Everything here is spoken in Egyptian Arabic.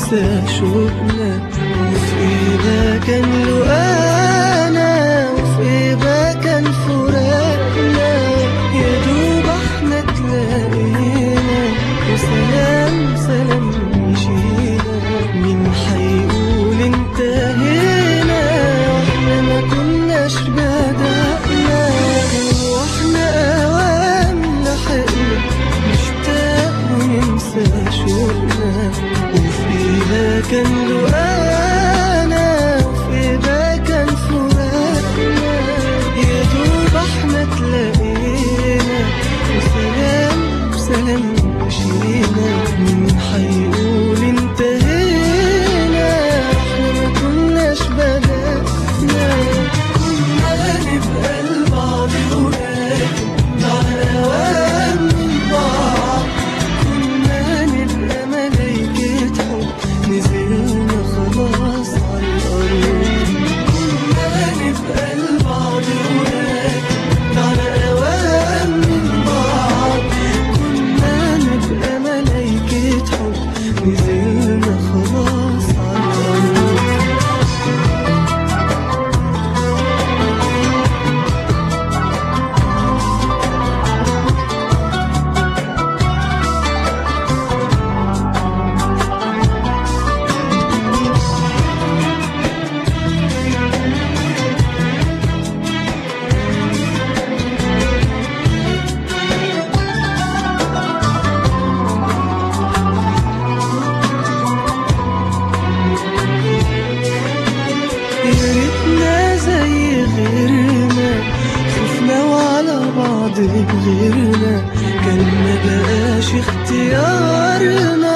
ننسى شوقنا وفي ايدها كان لقانا وفي ايدها كان فراقنا يا دوب احنا تلاقينا وسلام سلام مشينا مين حيقول انتهينا واحنا ما كناش بدأنا واحنا اوام لحقنا نشتاق وننسى شوقنا وفيها كان لقانا وفيها كان فراقنا يا دوب احنا تلاقينا وسلام سلام مشينا مين حيقول انتهينا احنا ما كناش بدأنا كنا نبقى لبعض ولكن على اوام من بعض كنا نبقى ملايكة حب نزلنا خلاص على الأرض كنا نبقى لبعض ولكن على أوام من بعض كنا نبقى ملايكة حب نزلنا خلاص على الأرض يا ريتنا زي غيرنا خفنا وعلى بعض غيرنا كان ما بقاش اختيارنا